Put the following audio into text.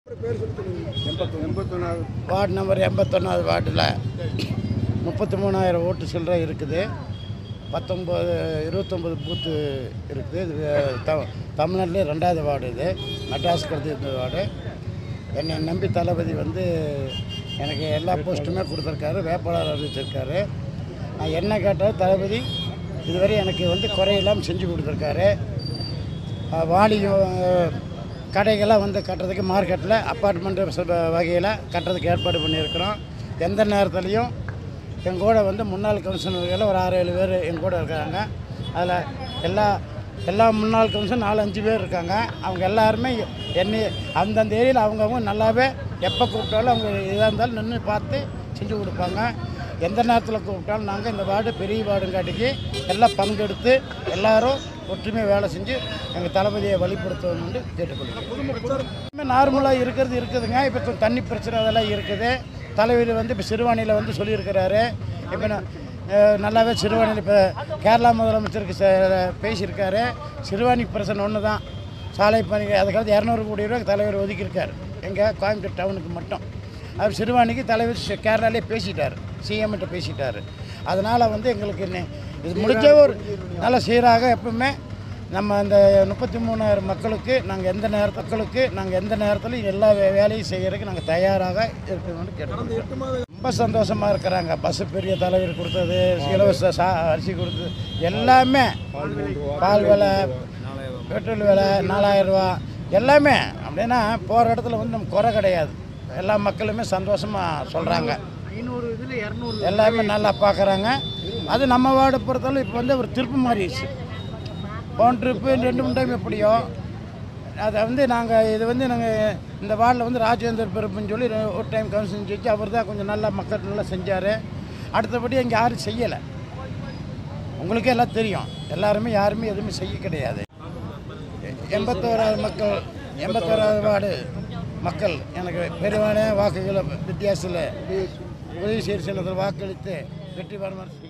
ward number எண்பத்தொன்னாவது வார்டில் முப்பத்தி மூணாயிரம் ஓட்டு சில்லறை இருக்குது பத்தொம்பது இருபத்தொம்பது பூத்து இருக்குது இது த தமிழ்நாட்டிலே ரெண்டாவது வார்டு இது மெட்ராஸ்க்கு அடுத்து இந்த வார்டு என்னை நம்பி தளபதி வந்து எனக்கு எல்லா போஸ்ட்டுமே கொடுத்துருக்காரு வேட்பாளர் அறிவிச்சிருக்காரு நான் என்ன கேட்டாலும் தளபதி இதுவரை எனக்கு வந்து குறையில்லாமல் செஞ்சு கொடுத்துருக்காரு அஹ் வாணி அஹ், கடைகள்லாம் வந்து கட்டுறதுக்கு மார்க்கெட்டில் அப்பார்ட்மெண்ட் வகையில் கட்டுறதுக்கு ஏற்பாடு பண்ணியிருக்கிறோம் எந்த நேரத்துலையும் என் கூட வந்து முன்னாள் கமிஷனர்கள் ஒரு ஆறு ஏழு பேர் என் கூட இருக்காங்க அதில் எல்லா எல்லா முன்னாள் கமிஷன் நாலு அஞ்சு பேர் இருக்காங்க அவங்க எல்லாருமே என்னை அந்தந்த ஏரியாவில் அவங்கவுங்க நல்லாவே எப்போ கூப்பிட்டாலும் அவங்க இதாக இருந்தாலும் நின்று பார்த்து செஞ்சு கொடுப்பாங்க எந்த நேரத்தில் கூப்பிட்டாலும் நாங்கள் இந்த வார்டு பெரிய வார்டுங்காட்டிக்கு எல்லாம் பங்கெடுத்து எல்லாரும் ஒற்றுமை வேலை செஞ்சு எங்கள் தளபதியை வழிபடுத்தணும்னு கேட்டுக்கொள்கிறோம் நார்மலாக இருக்கிறது இருக்குதுங்க இப்போ கொஞ்சம் தண்ணி பிரச்சனை அதெல்லாம் இருக்குது தலைவர் வந்து இப்போ சிறுவாணியில் வந்து சொல்லியிருக்கிறாரு இப்போ நான் அஹ், நல்லாவே சிறுவாணியில் இப்போ கேரளா முதலமைச்சருக்கு ச- பேசியிருக்காரு சிறுவாணி பிரச்சனை ஒன்று தான் சாலை பணி அதுக்காக இரநூறு கோடி ரூபாய் தலைவர் ஒதுக்கியிருக்காரு எங்கள் கோயம்புத்தூர் டவுனுக்கு மட்டும் அவர் சிறுவாணிக்கு தலைவர் சி- கேரளாலே பேசிட்டார் சிஎம்கிட்ட பேசிட்டார் அதனால் வந்து எங்களுக்கு இன்னி- இது முடிஞ்ச ஒரு நல்ல சீராக எப்பவுமே நம்ம அந்த முப்பத்தி மூணாயிரம் மக்களுக்கு நாங்கள் எந்த நேர மக்களுக்கு நாங்கள் எந்த நேரத்திலும் எல்லா வே- வேலையும் செய்யறதுக்கு நாங்கள் தயாராக இருக்கணும்னு கேட்டோம் ரொம்ப சந்தோஷமாக இருக்கிறாங்க பஸ்ஸு பெரிய தலைவர் கொடுத்தது இலவச சா அரிசி கொடுத்தது எல்லாமே பால் விலை பெட்ரோல் விலை நாலாயிரம் ரூபா எல்லாமே அப்படின்னா போகிற இடத்துல வந்து நம்ம குறை கிடையாது எல்லா மக்களுமே சந்தோஷமாக சொல்கிறாங்க ஐநூறு இதில் இரநூறு எல்லாமே நல்லா பார்க்குறாங்க அது நம்ம வார்டை பொறுத்தளவு இப்போ வந்து ஒரு திருப்பு மாறிடுச்சு போன ட்ரிப்பு ரெண்டு மூணு டைம் எப்படியோ அதை வந்து நாங்கள் இது வந்து நாங்கள் இந்த வார்டில் வந்து ராஜேந்தர் பெருப்புன்னு சொல்லி ரெ- ஒரு டைம் கவுன்சிலிங் செஞ்சு அவர் தான் கொஞ்சம் நல்லா மக்கள் நல்லா செஞ்சார் அடுத்தபடி அங்கே யாரும் செய்யலை உங்களுக்கே எல்லாம் தெரியும் எல்லாருமே யாருமே எதுவுமே செய்ய கிடையாது எ- எண்பத்தோராவது மக்கள் எண்பத்தோராவது வார்டு மக்கள் எனக்கு பெருவான வாக்குகளை வித்தியாசத்தில் உதவி செய்ய சிலத்தில் வாக்களித்து வெற்றி பெறுமாறு